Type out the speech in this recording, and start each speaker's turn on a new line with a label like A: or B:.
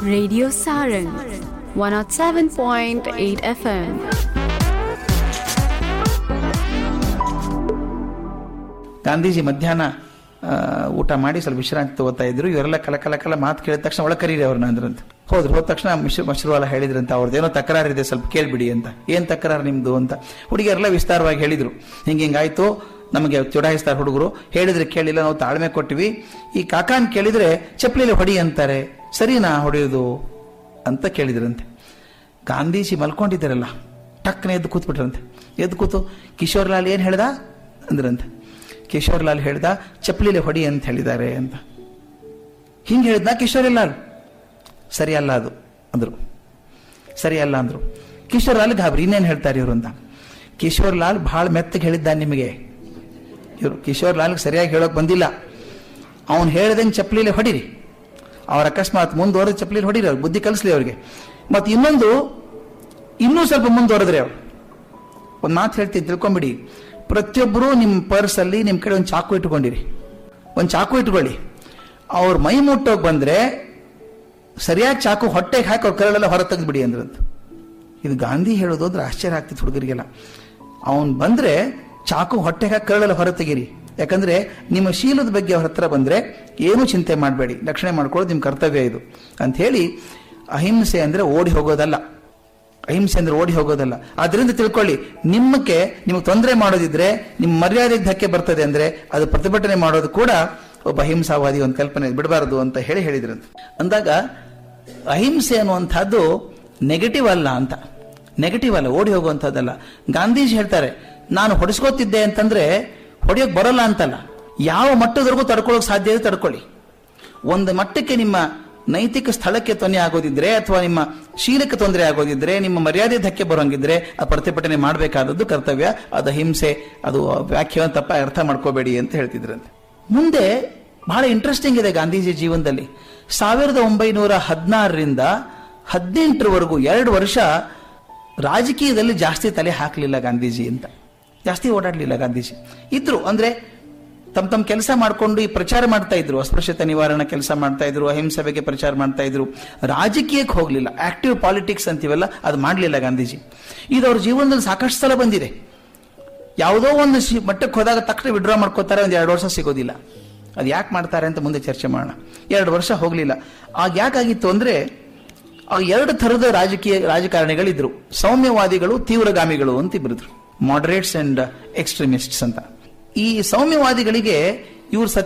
A: Radio Sarang 107.8 FM.
B: Gandhiji ಮಧ್ಯಾಹ್ನ ಆ, ಊಟ ಮಾಡಿ ಸ್ವಲ್ಪ ವಿಶ್ರಾಂತಿ ತಗೋತಾ ಇದ್ರು ಇವರೆಲ್ಲ ಕಲ ಕಲ ಕಲ ಮಾತು ಕೇಳಿದ ತಕ್ಷಣ ಒಳ ಕರೀರಿ ಅವ್ರನ್ನ ಅಂದ್ರಂತ ಹೋದ್ರು ಹೋದ ತಕ್ಷಣ ಮಿಶ್ರ ಮಶ್ರೂವಾಲ ಹೇಳಿದ್ರಂತ ಅವ್ರದ್ದೇನೋ ತಕರಾರಿದೆ ಸ್ವಲ್ಪ ಕೇಳ್ಬಿಡಿ ಅಂತ ಏನ್ ತಕರಾರು ನಿಮ್ದು ಅಂತ ಹುಡುಗಿಯರೆಲ್ಲ ವಿಸ್ತಾರವಾಗಿ ಹೇಳಿದ್ರು ಹಿಂಗೆ ಹಿಂಗಾಯ್ತು ನಮಗೆ ಚುಡಾಯಿಸ್ತಾರೆ ಹುಡುಗರು ಹೇಳಿದ್ರೆ ಕೇಳಿಲ್ಲ ನಾವು ತಾಳ್ಮೆ ಕೊಟ್ಟಿವಿ ಈ ಕಾಕಾನ್ ಕೇಳಿದ್ರೆ ಚಪ್ಪಲಿಲಿ ಹೊಡಿ ಅಂತಾರೆ ಸರಿನಾ ಹೊಡೆಯೋದು ಅಂತ ಕೇಳಿದ್ರಂತೆ ಗಾಂಧೀಜಿ ಮಲ್ಕೊಂಡಿದ್ದಾರಲ್ಲ ಟಕ್ನೆ ಎದ್ದು ಕೂತ್ಬಿಟ್ರಂತೆ ಎದ್ದು ಕೂತು ಕಿಶೋರ್ ಲಾಲ್ ಏನ್ ಹೇಳ್ದ ಅಂದ್ರಂತೆ ಕಿಶೋರ್ ಲಾಲ್ ಹೇಳ್ದ ಚಪ್ಪಲಿಲೆ ಹೊಡಿ ಅಂತ ಹೇಳಿದ್ದಾರೆ ಅಂತ ಹಿಂಗೆ ಹೇಳಿದ್ನ ಕಿಶೋರ್ ಲಾಲ್ ಸರಿ ಅಲ್ಲ ಅದು ಅಂದ್ರು ಸರಿ ಅಲ್ಲ ಅಂದ್ರು ಕಿಶೋರ್ ಲಾಲ್ ಗಾಬರಿ ಇನ್ನೇನು ಹೇಳ್ತಾರೆ ಇವರು ಅಂತ ಕಿಶೋರ್ ಲಾಲ್ ಬಹಳ ಮೆತ್ತಗೆ ಹೇಳಿದ್ದ ನಿಮಗೆ ಇವರು ಕಿಶೋರ್ ಲಾಲ್ ಸರಿಯಾಗಿ ಹೇಳೋಕ್ ಬಂದಿಲ್ಲ ಅವನು ಹೇಳ್ದಂಗೆ ಚಪ್ಪಲಿಲೆ ಹೊಡಿರಿ ಅವ್ರ ಅಕಸ್ಮಾತ್ ಮುಂದುವರೆದ ಚಪ್ಪಲಿಲಿ ಹೊಡಿರಿ ಅವ್ರಿಗೆ ಬುದ್ಧಿ ಕಲಿಸ್ಲಿ ಅವ್ರಿಗೆ ಮತ್ತು ಇನ್ನೊಂದು ಇನ್ನೂ ಸ್ವಲ್ಪ ಮುಂದುವರೆದ್ರೆ ಅವ್ರು ಒಂದು ಮಾತು ಹೇಳ್ತೀನಿ ತಿಳ್ಕೊಂಬಿಡಿ ಪ್ರತಿಯೊಬ್ಬರು ನಿಮ್ಮ ಪರ್ಸಲ್ಲಿ ನಿಮ್ಮ ಕಡೆ ಒಂದು ಚಾಕು ಇಟ್ಕೊಂಡಿರಿ ಒಂದು ಚಾಕು ಇಟ್ಕೊಳ್ಳಿ ಅವ್ರ ಮೈ ಮುಟ್ಟೋಗಿ ಬಂದ್ರೆ ಸರಿಯಾಗಿ ಚಾಕು ಹೊಟ್ಟೆಗೆ ಹಾಕಿ ಅವ್ರ ಕರಳೆಲ್ಲ ಹೊರ ತೆಗೆದ್ಬಿಡಿ ಅಂದ್ರಂತ ಇದು ಗಾಂಧಿ ಹೇಳೋದು ಅಂದ್ರೆ ಆಶ್ಚರ್ಯ ಆಗ್ತಿತ್ತು ಹುಡುಗರಿಗೆಲ್ಲ ಅವನು ಬಂದ್ರೆ ಚಾಕು ಹೊಟ್ಟೆಗೆ ಹಾಕಿ ಕರಳೆಲ್ಲ ಹೊರ ತೆಗೀರಿ ಯಾಕಂದ್ರೆ ನಿಮ್ಮ ಶೀಲದ ಬಗ್ಗೆ ಅವ್ರ ಹತ್ರ ಬಂದ್ರೆ ಏನೂ ಚಿಂತೆ ಮಾಡಬೇಡಿ ರಕ್ಷಣೆ ಮಾಡ್ಕೊಳ್ಳೋದು ನಿಮ್ಮ ಕರ್ತವ್ಯ ಇದು ಅಂತ ಹೇಳಿ ಅಹಿಂಸೆ ಅಂದ್ರೆ ಓಡಿ ಹೋಗೋದಲ್ಲ ಅಹಿಂಸೆ ಅಂದ್ರೆ ಓಡಿ ಹೋಗೋದಲ್ಲ ಅದರಿಂದ ತಿಳ್ಕೊಳ್ಳಿ ನಿಮ್ಮಕ್ಕೆ ನಿಮಗೆ ತೊಂದರೆ ಮಾಡೋದಿದ್ರೆ ನಿಮ್ಮ ಮರ್ಯಾದೆಗೆ ಧಕ್ಕೆ ಬರ್ತದೆ ಅಂದ್ರೆ ಅದು ಪ್ರತಿಭಟನೆ ಮಾಡೋದು ಕೂಡ ಒಬ್ಬ ಅಹಿಂಸಾವಾದಿ ಒಂದು ಕಲ್ಪನೆ ಬಿಡಬಾರದು ಅಂತ ಹೇಳಿ ಹೇಳಿದ್ರಂತೆ ಅಂದಾಗ ಅಹಿಂಸೆ ಅನ್ನುವಂಥದ್ದು ನೆಗೆಟಿವ್ ಅಲ್ಲ ಅಂತ ನೆಗೆಟಿವ್ ಅಲ್ಲ ಓಡಿ ಹೋಗುವಂಥದ್ದಲ್ಲ ಗಾಂಧೀಜಿ ಹೇಳ್ತಾರೆ ನಾನು ಹೊಡಿಸ್ಕೋತಿದ್ದೆ ಅಂತಂದ್ರೆ ಹೊಡೆಯೋಕ್ ಬರಲ್ಲ ಅಂತಲ್ಲ ಯಾವ ಮಟ್ಟದವರೆಗೂ ತಡ್ಕೊಳ್ಳೋಕೆ ಸಾಧ್ಯ ಇದೆ ತಡ್ಕೊಳ್ಳಿ ಒಂದು ಮಟ್ಟಕ್ಕೆ ನಿಮ್ಮ ನೈತಿಕ ಸ್ಥಳಕ್ಕೆ ತೊಂದರೆ ಆಗೋದಿದ್ರೆ ಅಥವಾ ನಿಮ್ಮ ಶೀಲಕ್ಕೆ ತೊಂದರೆ ಆಗೋದಿದ್ರೆ ನಿಮ್ಮ ಮರ್ಯಾದೆ ಧಕ್ಕೆ ಬರೋಂಗಿದ್ರೆ ಆ ಪ್ರತಿಭಟನೆ ಮಾಡಬೇಕಾದದ್ದು ಕರ್ತವ್ಯ ಅದು ಹಿಂಸೆ ಅದು ವ್ಯಾಖ್ಯಾನ ತಪ್ಪ ಅರ್ಥ ಮಾಡ್ಕೋಬೇಡಿ ಅಂತ ಹೇಳ್ತಿದ್ರಂತೆ ಮುಂದೆ ಬಹಳ ಇಂಟ್ರೆಸ್ಟಿಂಗ್ ಇದೆ ಗಾಂಧೀಜಿ ಜೀವನದಲ್ಲಿ ಸಾವಿರದ ಒಂಬೈನೂರ ಹದಿನಾರರಿಂದ ಹದಿನೆಂಟರವರೆಗೂ ಎರಡು ವರ್ಷ ರಾಜಕೀಯದಲ್ಲಿ ಜಾಸ್ತಿ ತಲೆ ಹಾಕಲಿಲ್ಲ ಗಾಂಧೀಜಿ ಅಂತ ಜಾಸ್ತಿ ಓಡಾಡಲಿಲ್ಲ ಗಾಂಧೀಜಿ ಇದ್ರು ಅಂದ್ರೆ ತಮ್ಮ ತಮ್ಮ ಕೆಲಸ ಮಾಡಿಕೊಂಡು ಈ ಪ್ರಚಾರ ಮಾಡ್ತಾ ಇದ್ರು ಅಸ್ಪೃಶ್ಯತೆ ನಿವಾರಣಾ ಕೆಲಸ ಮಾಡ್ತಾ ಇದ್ರು ಅಹಿಂಸೆ ಬಗ್ಗೆ ಪ್ರಚಾರ ಮಾಡ್ತಾ ಇದ್ರು ರಾಜಕೀಯಕ್ಕೆ ಹೋಗ್ಲಿಲ್ಲ ಆಕ್ಟಿವ್ ಪಾಲಿಟಿಕ್ಸ್ ಅಂತೀವಲ್ಲ ಅದು ಮಾಡಲಿಲ್ಲ ಗಾಂಧೀಜಿ ಇದು ಅವ್ರ ಜೀವನದಲ್ಲಿ ಸಾಕಷ್ಟು ಸಲ ಬಂದಿದೆ ಯಾವುದೋ ಒಂದು ಶಿ- ಮಟ್ಟಕ್ಕೆ ಹೋದಾಗ ತಕ್ಷಣ ವಿಡ್ರಾ ಮಾಡ್ಕೋತಾರೆ ಒಂದು ಎರಡು ವರ್ಷ ಸಿಗೋದಿಲ್ಲ ಅದು ಯಾಕೆ ಮಾಡ್ತಾರೆ ಅಂತ ಮುಂದೆ ಚರ್ಚೆ ಮಾಡೋಣ ಎರಡು ವರ್ಷ ಹೋಗ್ಲಿಲ್ಲ ಆಗ ಯಾಕಾಗಿತ್ತು ಅಂದ್ರೆ ಆ ಎರಡು ಥರದ ರಾಜಕೀಯ ರಾಜಕಾರಣಿಗಳಿದ್ರು ಸೌಮ್ಯವಾದಿಗಳು ತೀವ್ರಗಾಮಿಗಳು ಅಂತ ಇಬ್ಬರಿದ್ರು ಮಾಡರೇಟ್ಸ್ ಅಂಡ್ ಎಕ್ಸ್ಟ್ರೀಮಿಸ್ಟ್ಸ್ ಅಂತ ಈ ಸೌಮ್ಯವಾದಿಗಳಿಗೆ ಇವ್ರು